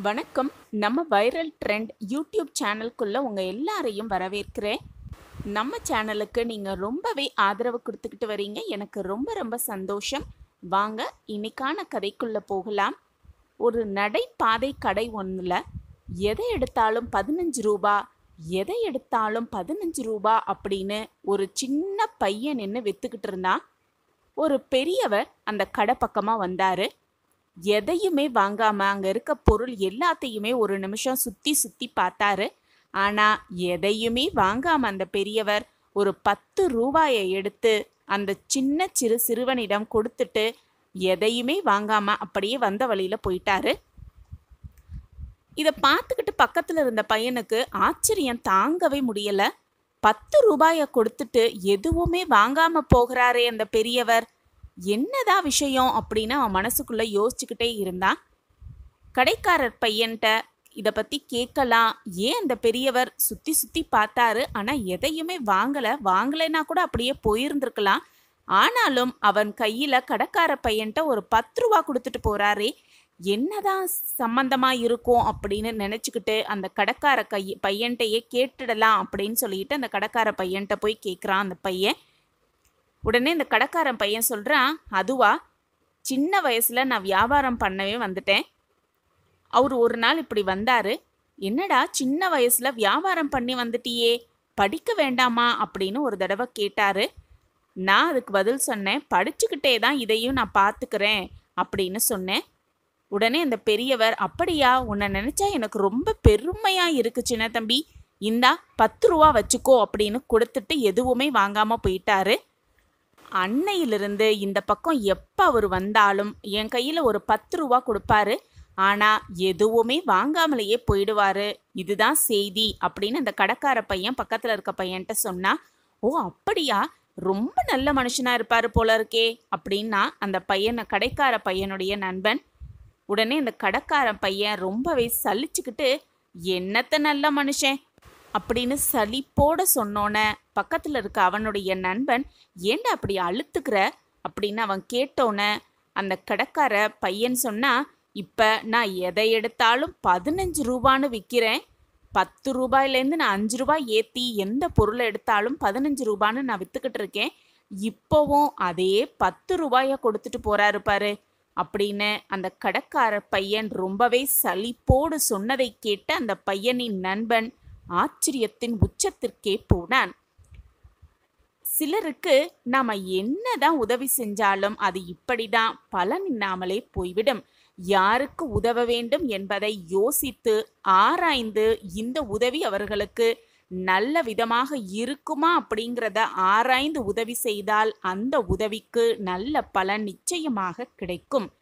வணக்கம் நம்ம viral trend YouTube சேனலுக்குள்ள உங்க எல்லாரையும் வரவேற்கிறேன் நம்ம சேனலுக்கு நீங்க ரொம்பவே ஆதரவு கொடுத்துக்கிட்டு வரீங்க எனக்கு ரொம்ப ரொம்ப சந்தோஷம் வாங்க இன்னைக்கான கதைக்குள்ள போகலாம் ஒரு நடைபாதை கடை ஒன்றில் எதை எடுத்தாலும் பதினஞ்சு ரூபா எதை எடுத்தாலும் பதினஞ்சு ரூபா அப்படின்னு ஒரு சின்ன பையன் நின்று வித்துக்கிட்டு இருந்தான் ஒரு பெரியவர் அந்த கடை பக்கமாக வந்தாரு எதையுமே வாங்காம அங்க இருக்க பொருள் எல்லாத்தையுமே ஒரு நிமிஷம் சுத்தி சுத்தி பார்த்தாரு ஆனா எதையுமே வாங்காம அந்த பெரியவர் ஒரு பத்து ரூபாயை எடுத்து அந்த சின்ன சிறு சிறுவனிடம் கொடுத்துட்டு எதையுமே வாங்காம அப்படியே வந்த வழியில போயிட்டாரு இதை பார்த்துக்கிட்டு பக்கத்துல இருந்த பையனுக்கு ஆச்சரியம் தாங்கவே முடியல பத்து ரூபாயை கொடுத்துட்டு எதுவுமே வாங்காம போகிறாரே அந்த பெரியவர் என்னதான் விஷயம் அப்படின்னு அவன் மனசுக்குள்ள யோசிச்சுக்கிட்டே இருந்தான் கடைக்காரர் பையன்கிட்ட இதை பத்தி கேட்கலாம் ஏன் அந்த பெரியவர் சுத்தி சுத்தி பார்த்தாரு ஆனா எதையுமே வாங்கல வாங்கலைன்னா கூட அப்படியே போயிருந்திருக்கலாம் ஆனாலும் அவன் கையில கடைக்கார பையன்கிட்ட ஒரு பத்து ரூபா கொடுத்துட்டு போறாரே என்னதான் சம்பந்தமா இருக்கும் அப்படின்னு நினைச்சுக்கிட்டு அந்த கடைக்கார கை பையன்கிட்டயே கேட்டுடலாம் அப்படின்னு சொல்லிட்டு அந்த கடைக்கார பையன்கிட்ட போய் கேட்குறான் அந்த பையன் உடனே இந்த கடைக்காரன் பையன் சொல்கிறான் அதுவா சின்ன வயசில் நான் வியாபாரம் பண்ணவே வந்துட்டேன் அவர் ஒரு நாள் இப்படி வந்தார் என்னடா சின்ன வயசில் வியாபாரம் பண்ணி வந்துட்டியே படிக்க வேண்டாமா அப்படின்னு ஒரு தடவை கேட்டார் நான் அதுக்கு பதில் சொன்னேன் படிச்சுக்கிட்டே தான் இதையும் நான் பார்த்துக்கிறேன் அப்படின்னு சொன்னேன் உடனே அந்த பெரியவர் அப்படியா உன்னை நினச்சா எனக்கு ரொம்ப பெருமையாக இருக்கு சின்ன தம்பி இந்தா பத்து ரூபா வச்சுக்கோ அப்படின்னு கொடுத்துட்டு எதுவுமே வாங்காமல் போயிட்டாரு அன்னையிலிருந்து இந்த பக்கம் எப்போ அவர் வந்தாலும் என் கையில் ஒரு பத்து ரூபா கொடுப்பாரு ஆனால் எதுவுமே வாங்காமலேயே போயிடுவாரு இதுதான் செய்தி அப்படின்னு அந்த கடைக்கார பையன் பக்கத்தில் இருக்க பையன்கிட்ட சொன்னா ஓ அப்படியா ரொம்ப நல்ல மனுஷனா இருப்பாரு போல இருக்கே அப்படின்னா அந்த பையனை கடைக்கார பையனுடைய நண்பன் உடனே அந்த கடைக்கார பையன் ரொம்பவே சலிச்சுக்கிட்டு என்னத்த நல்ல மனுஷன் அப்படின்னு சலிப்போட சொன்னோன்னே பக்கத்தில் இருக்க அவனுடைய நண்பன் ஏன்டா அப்படி அழுத்துக்கிற அப்படின்னு அவன் கேட்டோன்னே அந்த கடைக்கார பையன் சொன்னா இப்போ நான் எதை எடுத்தாலும் பதினஞ்சு ரூபான்னு விற்கிறேன் பத்து ரூபாயிலேருந்து நான் அஞ்சு ரூபாய் ஏற்றி எந்த பொருளை எடுத்தாலும் பதினஞ்சு ரூபான்னு நான் விற்றுக்கிட்டு இருக்கேன் இப்போவும் அதே பத்து ரூபாயை கொடுத்துட்டு போறாரு பாரு அப்படின்னு அந்த கடைக்கார பையன் ரொம்பவே சலிப்போடு சொன்னதை கேட்ட அந்த பையனின் நண்பன் ஆச்சரியத்தின் உச்சத்திற்கே போனான் சிலருக்கு நாம என்னதான் உதவி செஞ்சாலும் அது இப்படிதான் பலனில்லாமலே போய்விடும் யாருக்கு உதவ வேண்டும் என்பதை யோசித்து ஆராய்ந்து இந்த உதவி அவர்களுக்கு நல்ல விதமாக இருக்குமா அப்படிங்கிறத ஆராய்ந்து உதவி செய்தால் அந்த உதவிக்கு நல்ல பலன் நிச்சயமாக கிடைக்கும்